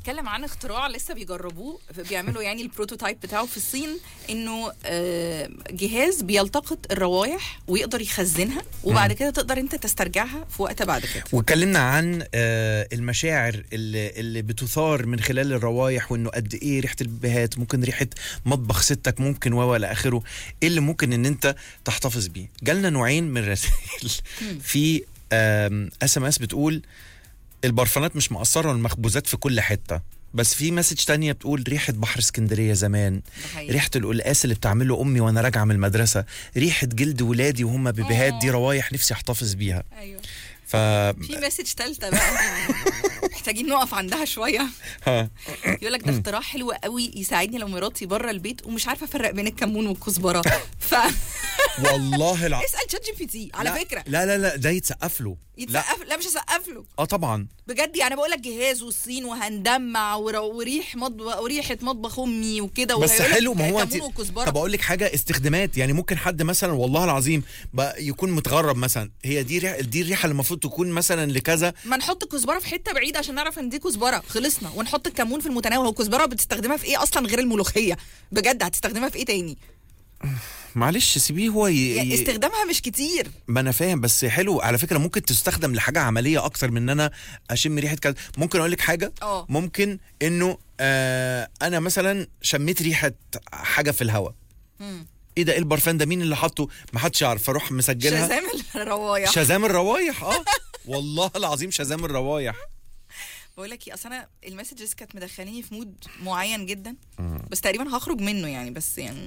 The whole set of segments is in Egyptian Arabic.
بيتكلم عن اختراع لسه بيجربوه بيعملوا يعني البروتوتايب بتاعه في الصين انه آه، جهاز بيلتقط الروايح ويقدر يخزنها وبعد كده تقدر انت تسترجعها في وقت بعد كده واتكلمنا عن آه، المشاعر اللي, اللي بتثار من خلال الروايح وانه قد ايه ريحه البيبيهات ممكن ريحه مطبخ ستك ممكن و الى اخره ايه اللي ممكن ان انت تحتفظ بيه جالنا نوعين من الرسائل في اس ام اس بتقول البرفانات مش مقصره والمخبوزات في كل حته بس في مسج تانية بتقول ريحة بحر اسكندرية زمان ده حقيقي. ريحة القلقاس اللي بتعمله أمي وأنا راجعة من المدرسة ريحة جلد ولادي وهم بيبيهات دي آه. روايح نفسي أحتفظ بيها ايوه ف في مسج ثالثه بقى محتاجين نقف عندها شويه ها. يقول لك ده اختراع حلو قوي يساعدني لو مراتي بره البيت ومش عارفه افرق بين الكمون والكزبره ف والله الع... اسال شات جي بي تي على لا، فكره لا لا لا ده يتسقف له لا يتسقف لا مش هسقف له اه طبعا بجد يعني بقول لك جهاز والصين وهندمع ور- وريح مطبخ وريحه مطبخ امي وكده بس وهيقول لك حلو ما هو انت كمون وكزبره طب اقول لك حاجه استخدامات يعني ممكن حد مثلا والله العظيم بقى يكون متغرب مثلا هي دي ريح دي الريحه اللي المفروض تكون مثلا لكذا ما نحط الكزبره في حته بعيده عشان نعرف ان دي كزبره خلصنا ونحط الكمون في المتناول هو الكزبره بتستخدمها في ايه اصلا غير الملوخيه بجد هتستخدمها في ايه تاني معلش سيبيه هو ي... يعني ي... استخدامها مش كتير ما انا فاهم بس حلو على فكره ممكن تستخدم لحاجه عمليه اكتر من ان انا اشم ريحه كذا ممكن اقول لك حاجه اه. ممكن انه آه انا مثلا شميت ريحه حاجه في الهواء مم. ايه ده ايه البرفان ده مين اللي حاطه ما حدش يعرف فاروح مسجلها شازام الروايح شازام الروايح اه والله العظيم شازام الروايح بقول لك ايه اصل انا المسجز كانت مدخلاني في مود معين جدا بس تقريبا هخرج منه يعني بس يعني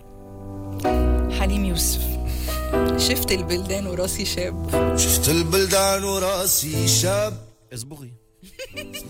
حليم يوسف شفت البلدان وراسي شاب شفت البلدان وراسي شاب اصبغي